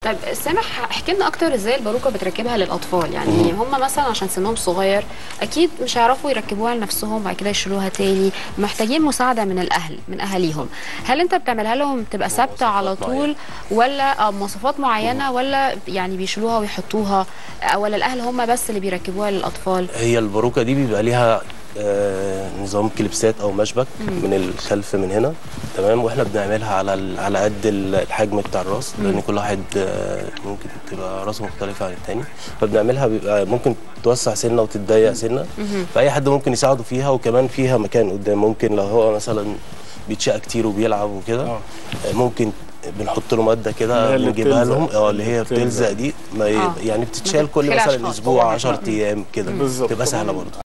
طيب سامح احكي لنا اكتر ازاي الباروكه بتركبها للاطفال يعني هم مثلا عشان سنهم صغير اكيد مش هيعرفوا يركبوها لنفسهم بعد كده يشيلوها تاني محتاجين مساعده من الاهل من اهاليهم هل انت بتعملها لهم تبقى ثابته على طول ولا آه، مواصفات معينه ولا يعني بيشيلوها ويحطوها آه، ولا الاهل هم بس اللي بيركبوها للاطفال هي الباروكه دي بيبقى ليها آه، نظام كليبسات او مشبك من الخلف من هنا تمام واحنا بنعملها على ال- على قد ال- الحجم بتاع الراس لان كل واحد آه، ممكن تبقى راسه مختلفه عن التاني فبنعملها بيبقى ممكن توسع سنه وتتضيق سنه فاي حد ممكن يساعده فيها وكمان فيها مكان قدام ممكن لو هو مثلا بيتشقى كتير وبيلعب وكده آه. آه، ممكن بنحط له ماده اللي كده هي اللي بنجيبها بتلزق. لهم اه اللي هي بتلزق. بتلزق دي ما ي- آه. يعني بتتشال كل بتدخلش مثلا خالص. اسبوع طبعاً. 10 ايام كده بالظبط. تبقى سهله طبعاً برضه